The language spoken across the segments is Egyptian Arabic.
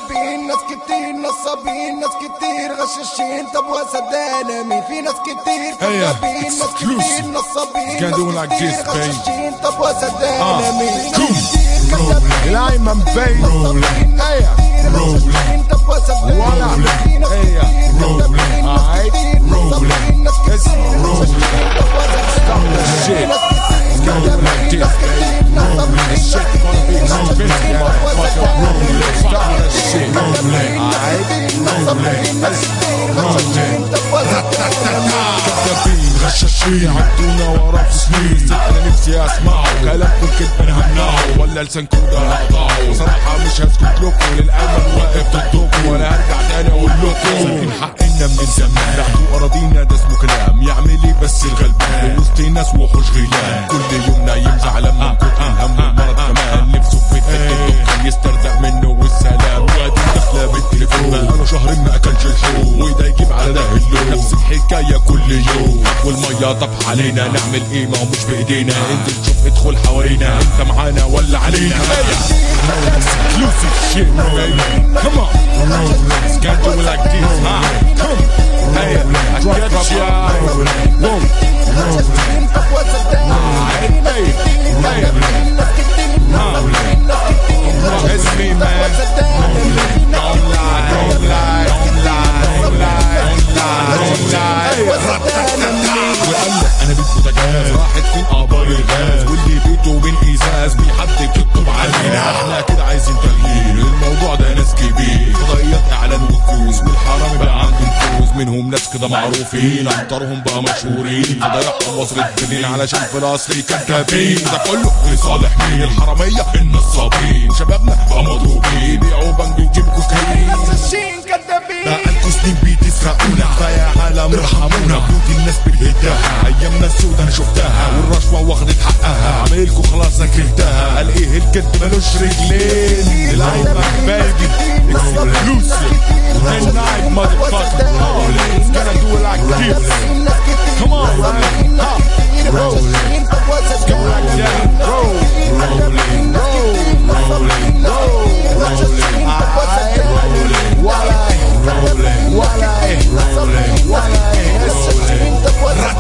كذابين ناس كتير نصابين ناس كتير غشاشين طب وصدقنا مين في ناس كتير كذابين ناس كتير نصابين Can't do it like this, babe. غشاشين طب وصدقنا مين في Cool. ناس كتير كذابين الأيمن بي نصابين ناس كتير غشاشين طب وصدقنا ولا. مين في ناس Hey, كتير rolling. كذابين ناس Aight. كتير نصابين ناس كتير غشاشين طب وصدقنا shit. مين في ناس كتير كذابين ناس كتير نصابين ناس Shit كتير gonna be so غشاشين busy, طب motherfucker. وصدقنا Rolling. Stop that shit. Rolling. Aight. كذابين غشاشين عدونا ورا في سنين صدق انا نفسي اسمعه كلامكم كدب انا همنعه ولا لسانكم ده هقطعه صراحة مش هسكت لكم للأمل واقف ضدكم وانا هرجع تاني اقول لكم سالفين حقنا من زمان بعتوا اراضينا ده اسمه كلام يعمل ايه بس الغلبان وسط ناس وحوش غيلان كل يوم نايم زعلان من كتر الهم والمرض كمان نفسه في الدكتور يسترزق منه والسلام وادي داخله بالتليفون بقاله شهرين ما اكلش الحوم وده يجيب على ده اللون نفس الحكايه كل يوم والميه طفح علينا نعمل ايه ما هو مش بايدينا انزل شوف ادخل حوالينا انت معانا ولا علينا exclusive shit baby come on can't do it like this huh come hey I get ya Whoa. Hey, hey, hey. It's me, man. Don't lie, don't lie, don't lie, don't lie, don't lie, don't lie. وقال لك انا بيت بوتاجاز راحت فين ابار الغاز واللي بيته بين ازاز بيحدد يكتب علينا احنا كده عايزين تغيير الموضوع ده ناس كبير فضائيات اعلان وفلوس والحرامي بقى عنده نفوذ منهم ناس كده معروفين اكترهم بقى مشهورين فضيعهم وصل الدنيا علشان في الاصل كدابين ده كله لصالح مين الحراميه النصابين شبابنا بقى مضروبين بيعوا بنك يجيبوا كوكايين بقالكوا سنين بتسرقونا فيا عالم ارحمونا بيوت الناس بتهدها ايامنا السود انا شفتها والرشوه واخدت حقها عمايلكوا خلاص انا كرهتها قال ايه الكذب ملوش رجلين العيبه بايبي اكسكلوسيف midnight motherfucker it's gonna do it like this come on man ha roll let's go like that roll rolling roll rolling roll rolling rolling walai rolling walai rolling walai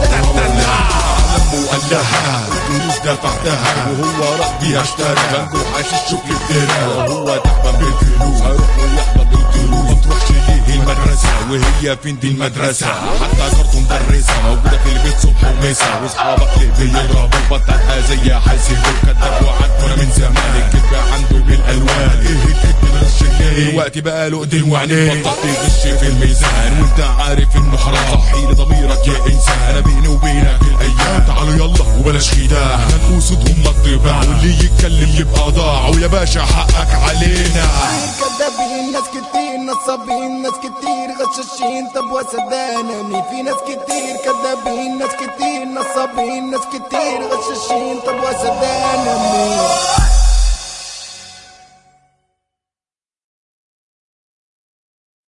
وقال لها الفلوس دفعتها وهو راح بيها اشترى بنجو حاشي شوك الدرا وهو تعبان بالفلوس هيروح ويحضر الدروس ما تروحش ليه المدرسة وهي فين دي المدرسة حتى جارته مدرسة موجودة في البيت صبح ومسا واصحابك ليه بيضربوا بطلها زي حاسب وكذاب وعدنا من زمان الكذب عنده بالالوان ايه الكذب ملوش رجلين دلوقتي بقى له ايدين وعينين بطلت تغش في الميزان وانت عارف انه حرام صحي لضميرك يا انسان انا بيني وبينك الايام تعالوا يلا وبلاش خداع احنا الاسود هم الطباع واللي يتكلم يبقى ضاع ويا باشا حقك علينا كذابين ناس كتير نصابين ناس كتير غشاشين طب وصدقنا مين في ناس كتير كذابين ناس كتير نصابين ناس كتير غشاشين طب وصدقنا مين